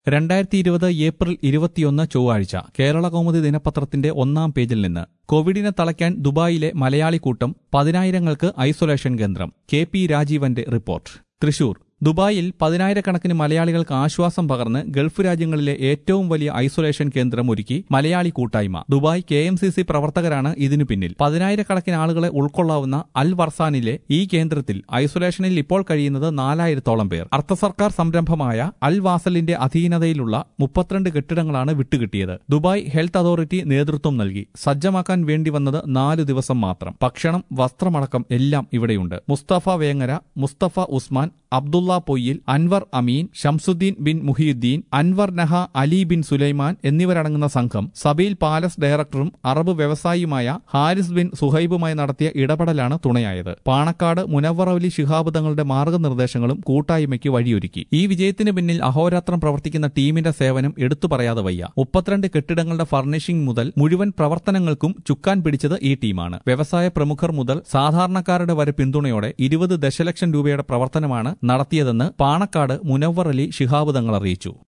രണ്ടായിരത്തി ഇരുപത് ഏപ്രിൽ ഇരുപത്തിയൊന്ന് ചൊവ്വാഴ്ച കേരള കൗമുദി ദിനപത്രത്തിന്റെ ഒന്നാം പേജിൽ നിന്ന് കോവിഡിനെ തളയ്ക്കാൻ ദുബായിലെ മലയാളി കൂട്ടം പതിനായിരങ്ങൾക്ക് ഐസൊലേഷൻ കേന്ദ്രം കെ പി രാജീവന്റെ റിപ്പോർട്ട് തൃശൂർ ദുബായിൽ പതിനായിരക്കണക്കിന് മലയാളികൾക്ക് ആശ്വാസം പകർന്ന് ഗൾഫ് രാജ്യങ്ങളിലെ ഏറ്റവും വലിയ ഐസൊലേഷൻ കേന്ദ്രം ഒരുക്കി മലയാളി കൂട്ടായ്മ Dubai K M C C പ്രവർത്തകരാണ് ഇതിനു പിന്നിൽ പതിനായിരക്കണക്കിന് ആളുകളെ ഉൾക്കൊള്ളാവുന്ന അൽ വർസാനിലെ ഈ കേന്ദ്രത്തിൽ ഐസൊലേഷനിൽ ഇപ്പോൾ കഴിയുന്നത് നാലായിരത്തോളം പേർ അർദ്ധ സർക്കാർ സംരംഭമായ അൽ വാസലിന്റെ അധീനതയിലുള്ള മുപ്പത്തിരണ്ട് കെട്ടിടങ്ങളാണ് വിട്ടുകിട്ടിയത് ദുബായ് ഹെൽത്ത് അതോറിറ്റി നേതൃത്വം നൽകി സജ്ജമാക്കാൻ വേണ്ടി വന്നത് നാല് ദിവസം മാത്രം ഭക്ഷണം വസ്ത്രമടക്കം എല്ലാം ഇവിടെയുണ്ട് മുസ്തഫ വേങ്ങര മുസ്തഫ ഉസ്മാൻ അബ്ദുള്ള പൊയ്യിൽ അൻവർ അമീൻ ഷംസുദ്ദീൻ ബിൻ മുഹിയുദ്ദീൻ അൻവർ നഹ അലി ബിൻ സുലൈമാൻ എന്നിവരടങ്ങുന്ന സംഘം സബീൽ പാലസ് ഡയറക്ടറും അറബ് വ്യവസായിയുമായ ഹാരിസ് ബിൻ സുഹൈബുമായി നടത്തിയ ഇടപെടലാണ് തുണയായത് പാണക്കാട് മുനവർ അലി ശിഹാബ് തങ്ങളുടെ മാർഗനിർദ്ദേശങ്ങളും കൂട്ടായ്മയ്ക്ക് വഴിയൊരുക്കി ഈ വിജയത്തിന് പിന്നിൽ അഹോരാത്രം പ്രവർത്തിക്കുന്ന ടീമിന്റെ സേവനം എടുത്തു പറയാതെ വയ്യ മുപ്പത്തിരണ്ട് കെട്ടിടങ്ങളുടെ ഫർണിഷിംഗ് മുതൽ മുഴുവൻ പ്രവർത്തനങ്ങൾക്കും ചുക്കാൻ പിടിച്ചത് ഈ ടീമാണ് വ്യവസായ പ്രമുഖർ മുതൽ സാധാരണക്കാരുടെ വരെ പിന്തുണയോടെ ഇരുപത് ദശലക്ഷം രൂപയുടെ പ്രവർത്തനമാണ് നടത്തിയതെന്ന് പാണക്കാട് മുനവർ അലി ശിഹാബ് തങ്ങൾ അറിയിച്ചു